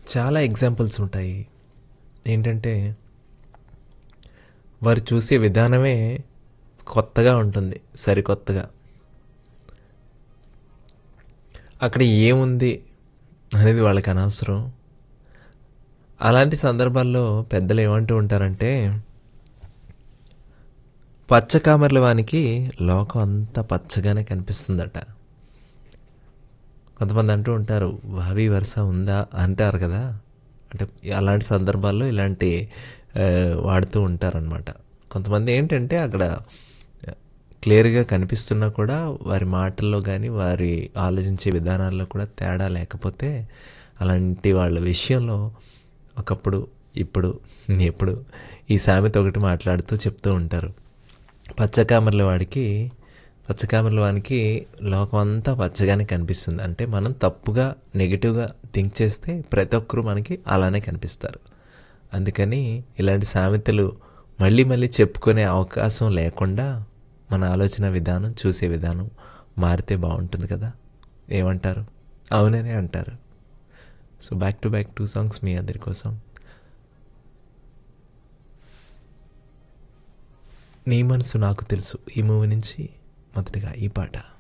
చాలా ఎగ్జాంపుల్స్ ఉంటాయి ఏంటంటే వారు చూసే విధానమే కొత్తగా ఉంటుంది సరికొత్తగా అక్కడ ఏముంది అనేది వాళ్ళకి అనవసరం అలాంటి సందర్భాల్లో పెద్దలు ఏమంటూ ఉంటారంటే పచ్చ కామెర్ల వానికి లోకం అంతా పచ్చగానే కనిపిస్తుందట కొంతమంది అంటూ ఉంటారు భావి వరుస ఉందా అంటారు కదా అంటే అలాంటి సందర్భాల్లో ఇలాంటి ఆ, వాడుతూ ఉంటారనమాట కొంతమంది ఏంటంటే అక్కడ క్లియర్గా కనిపిస్తున్నా కూడా వారి మాటల్లో కానీ వారి ఆలోచించే విధానాల్లో కూడా తేడా లేకపోతే అలాంటి వాళ్ళ విషయంలో ఒకప్పుడు ఇప్పుడు ఎప్పుడు ఈ సామెత ఒకటి మాట్లాడుతూ చెప్తూ ఉంటారు పచ్చకామర్ల వాడికి పచ్చకామర్ల వానికి లోకం అంతా పచ్చగానే కనిపిస్తుంది అంటే మనం తప్పుగా నెగిటివ్గా థింక్ చేస్తే ప్రతి ఒక్కరూ మనకి అలానే కనిపిస్తారు అందుకని ఇలాంటి సామెతలు మళ్ళీ మళ్ళీ చెప్పుకునే అవకాశం లేకుండా మన ఆలోచన విధానం చూసే విధానం మారితే బాగుంటుంది కదా ఏమంటారు అవుననే అంటారు so back to back two songs మీ అందరి కోసం నీ మనసు నాకు తెలుసు ఈ మూవీ నుంచి మొదటిగా ఈ పాట